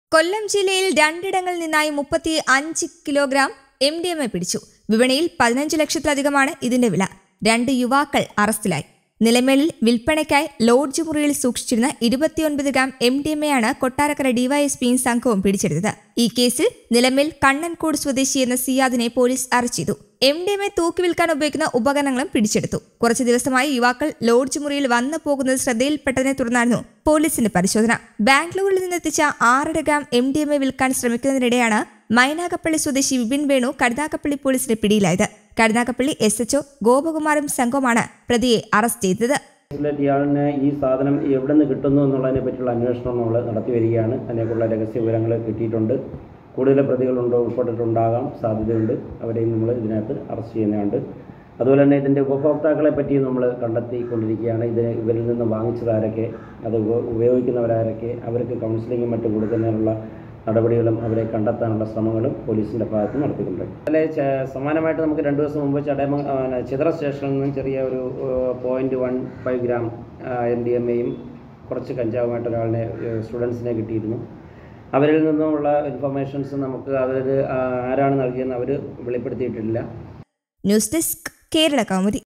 കൊല്ലം ജില്ലയിൽ രണ്ടിടങ്ങളിൽ നിന്നായി മുപ്പത്തി അഞ്ച് kilogram M D M A പിടിച്ചു വിപണിയിൽ പതിനഞ്ച് ലക്ഷത്തിലധികമാണ് ഇതിന്റെ വില രണ്ട് യുവാക്കൾ അറസ്റ്റിലായി നിലമേലിൽ വിൽപ്പനയ്ക്കായി ലോഡ്ജ് മുറിയിൽ സൂക്ഷിച്ചിരുന്ന ഇരുപത്തിയൊൻപത് gram M D M A ആണ് കൊട്ടാരക്കര ഡിവൈഎസ്പിയും സംഘവും പിടിച്ചെടുത്തത് ഈ കേസിൽ നിലമേൽ കണ്ണൻകോട് സ്വദേശി എന്ന സിയാദിനെ പോലീസ് അറസ്റ്റ് ചെയ്തു എം ഡി എം എ തൂക്കി വിൽക്കാൻ ഉപയോഗിക്കുന്ന ഉപകരണങ്ങളും പിടിച്ചെടുത്തു കുറച്ചു ദിവസമായി യുവാക്കൾ ലോഡ്ജ് മുറിയിൽ വന്നു പോകുന്നത് ശ്രദ്ധയിൽപ്പെട്ടതിനെ തുടർന്നായിരുന്നു പോലീസിന്റെ പരിശോധന ബാംഗ്ലൂരിൽ നിന്നെത്തിച്ച ആറര gram M D M A വിൽക്കാൻ ശ്രമിക്കുന്നതിനിടെയാണ് മൈനാഗപ്പള്ളി സ്വദേശി വിപിൻ വേണു കരുനാഗപ്പള്ളി പോലീസിന്റെ പിടിയിലായത് കരുനാഗപ്പള്ളി എസ് എച്ച്ഒ ഗോപകുമാറും സംഘവുമാണ് പ്രതിയെ അറസ്റ്റ് ചെയ്തത് കേസിലായിട്ട് ഇയാളിന് ഈ സാധനം എവിടെ നിന്ന് കിട്ടുന്നു എന്നുള്ളതിനെ പറ്റിയുള്ള അന്വേഷണം നമ്മൾ നടത്തി വരികയാണ് അതിനെക്കുള്ള രഹസ്യ വിവരങ്ങൾ കിട്ടിയിട്ടുണ്ട് കൂടുതൽ പ്രതികളുണ്ടോ ഉൾപ്പെട്ടിട്ടുണ്ടാകാം സാധ്യതയുണ്ട് അവരെയും നമ്മൾ ഇതിനകത്ത് അറസ്റ്റ് ചെയ്യുന്നുണ്ട് അതുപോലെ തന്നെ ഇതിൻ്റെ ഉപഭോക്താക്കളെ പറ്റിയും നമ്മൾ കണ്ടെത്തിക്കൊണ്ടിരിക്കുകയാണ് ഇതിന് ഇവരിൽ നിന്ന് വാങ്ങിച്ചതാരൊക്കെ അത് ഉപ- ഉപയോഗിക്കുന്നവരാരൊക്കെ അവർക്ക് കൗൺസിലിങ്ങും മറ്റും കൊടുക്കുന്നതിനുള്ള നടപടികളും അവരെ കണ്ടെത്താനുള്ള ശ്രമങ്ങളും പോലീസിൻ്റെ ഭാഗത്ത് നടത്തിയിട്ടുണ്ട് അതിലെ ച- സമാനമായിട്ട് നമുക്ക് രണ്ട് ദിവസം മുമ്പ് ചടയമ ആ, പിന്നെ ചിതറ സ്റ്റേഷനിൽ നിന്നും ചെറിയ ഒരു point one five gram M D M എയും കുറച്ച് കഞ്ചാവുമായിട്ട് ഒരാളിനെ സ്റ്റുഡൻസിനെ കിട്ടിയിരുന്നു അവരിൽ നിന്നുമുള്ള ഇൻഫർമേഷൻസ് നമുക്ക് അവർ ആരാണ് നൽകിയെന്ന് അവർ വെളിപ്പെടുത്തിയിട്ടില്ല ന്യൂസ് ഡെസ്ക് കേരള കൗമുദി